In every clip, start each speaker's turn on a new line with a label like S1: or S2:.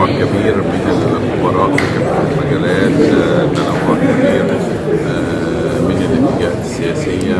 S1: كبير من الخبراء في كافة المجالات آه، تنوع كبير آه، من الاتجاهات السياسية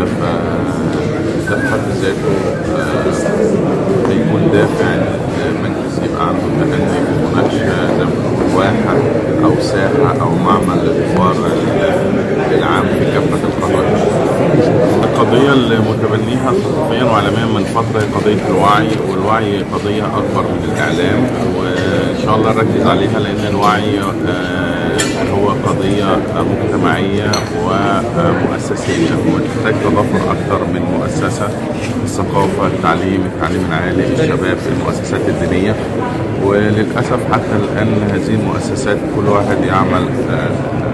S1: فده في حد ذاته آه، هيكون دافع إن المجلس يبقى عنده تأني في المناقشة زي ما بنقول واحة أو ساحة أو معمل للحوار العام في كافة القضايا. القضية اللي متبنيها صحفيا وإعلاميا من فترة هي قضية الوعي والوعي قضية أكبر من الإعلام وإن شاء الله نركز عليها لأن الوعي آه، هو قضية مجتمعية ومؤسسية وتحتاج تضافر أكثر من مؤسسة الثقافة التعليم التعليم العالي الشباب المؤسسات الدينية وللأسف حتى الآن هذه المؤسسات كل واحد يعمل آه،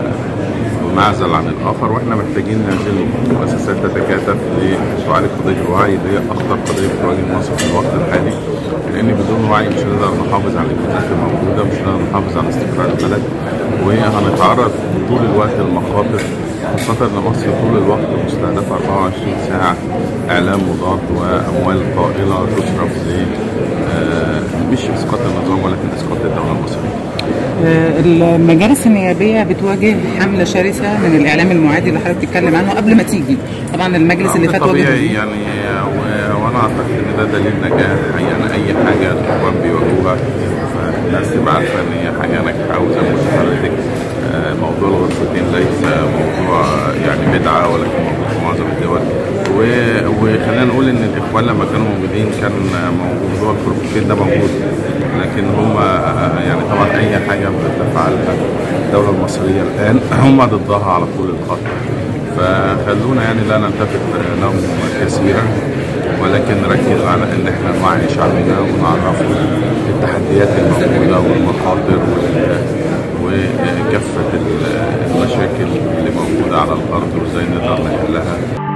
S1: معزل عن الاخر واحنا محتاجين هذه المؤسسات تتكاتف لتعالج قضيه الوعي اللي هي اخطر قضيه بتواجه مصر في الوقت الحالي لان بدون وعي مش هنقدر نحافظ على الامكانيات الموجوده مش هنقدر نحافظ على استقرار البلد وهنتعرض طول الوقت للمخاطر خاصة ان مصر طول الوقت مستهدفة 24 ساعة اعلام مضاد واموال طائلة تصرف ل آه، مش اسقاط النظام ولكن اسقاط الدولة المصرية.
S2: آه، المجالس النيابيه بتواجه حمله شرسه من الاعلام المعادي اللي حضرتك بتتكلم عنه قبل ما تيجي طبعا المجلس اللي
S1: ده
S2: فات واجه
S1: طبيعي يعني و- وانا اعتقد ان ده دليل نجاح يعني اي حاجه الاخوان بيواجهوها فالناس تبقى عارفه ان هي حاجه ناجحه وزي ما قلت لحضرتك آه، موضوع الغرفتين ليس موضوع يعني بدعه ولكن موجود في معظم الدول و- وخلينا نقول ان الاخوان لما كانوا موجودين كان موضوع الغرفتين ده موجود لكن هم آه، يعني طبعا اي حاجه بتفعلها الدوله المصريه الان هم ضدها على طول الخط فخلونا يعني لا نلتفت لهم كثيرا ولكن نركز على ان احنا نوعي شعبنا ونعرفه التحديات الموجوده والمخاطر وال- وكافه المشاكل اللي موجوده على الارض وازاي نقدر نحلها